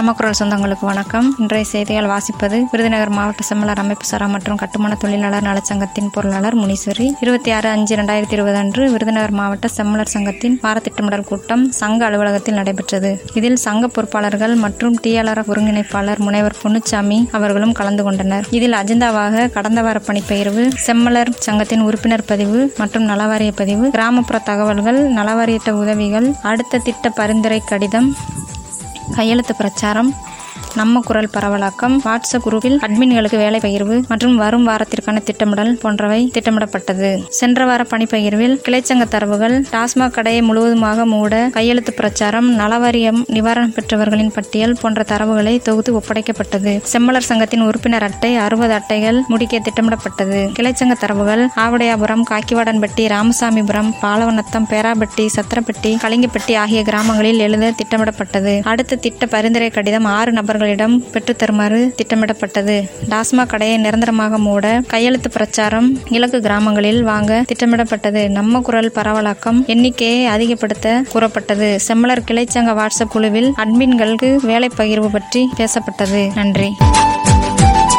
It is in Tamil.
நம்ம குரல் சொந்தங்களுக்கு வணக்கம் இன்றைய செய்திகள் வாசிப்பது விருதுநகர் மாவட்ட செம்மலர் அமைப்பு சாரா மற்றும் கட்டுமான தொழிலாளர் நலச்சங்கத்தின் பொருளாளர் முனீஸ்வரி இருபத்தி ஆறு அஞ்சு ரெண்டாயிரத்தி இருபது அன்று விருதுநகர் மாவட்ட செம்மலர் சங்கத்தின் வார திட்டமிடல் கூட்டம் சங்க அலுவலகத்தில் நடைபெற்றது இதில் சங்க பொறுப்பாளர்கள் மற்றும் டிஎல்ஆர் ஒருங்கிணைப்பாளர் முனைவர் பொன்னுச்சாமி அவர்களும் கலந்து கொண்டனர் இதில் அஜெண்டாவாக கடந்த வார பணிப்பெயர்வு செம்மலர் சங்கத்தின் உறுப்பினர் பதிவு மற்றும் நலவாரிய பதிவு கிராமப்புற தகவல்கள் நலவாரியத்த உதவிகள் அடுத்த திட்ட பரிந்துரை கடிதம் கையெழுத்து பிரச்சாரம் நம்ம குரல் பரவலாக்கம் வாட்ஸ்அப் குரூப்பில் அட்மின்களுக்கு வேலை பகிர்வு மற்றும் வரும் வாரத்திற்கான திட்டமிடல் போன்றவை திட்டமிடப்பட்டது சென்ற வார பணிப்பகிர்வில் கிளைச்சங்க தரவுகள் டாஸ்மாக் கடையை முழுவதுமாக மூட கையெழுத்து பிரச்சாரம் நலவாரியம் நிவாரணம் பெற்றவர்களின் பட்டியல் போன்ற தரவுகளை தொகுத்து ஒப்படைக்கப்பட்டது செம்மலர் சங்கத்தின் உறுப்பினர் அட்டை அறுபது அட்டைகள் முடிக்க திட்டமிடப்பட்டது கிளைச்சங்க தரவுகள் ஆவடையாபுரம் காக்கிவாடன்பட்டி ராமசாமிபுரம் பாலவனத்தம் பேராபட்டி சத்திரப்பட்டி கலிங்கப்பட்டி ஆகிய கிராமங்களில் எழுத திட்டமிடப்பட்டது அடுத்த திட்ட பரிந்துரை கடிதம் ஆறு நபர்களிடம் பெற்றுத்தருமாறு திட்டமிடப்பட்டது டாஸ்மாக் கடையை நிரந்தரமாக மூட கையெழுத்து பிரச்சாரம் இலக்கு கிராமங்களில் வாங்க திட்டமிடப்பட்டது நம்ம குரல் பரவலாக்கம் எண்ணிக்கையை அதிகப்படுத்த கூறப்பட்டது செம்மலர் கிளைச்சங்க வாட்ஸ்அப் குழுவில் அட்மின்களுக்கு வேலை பகிர்வு பற்றி பேசப்பட்டது நன்றி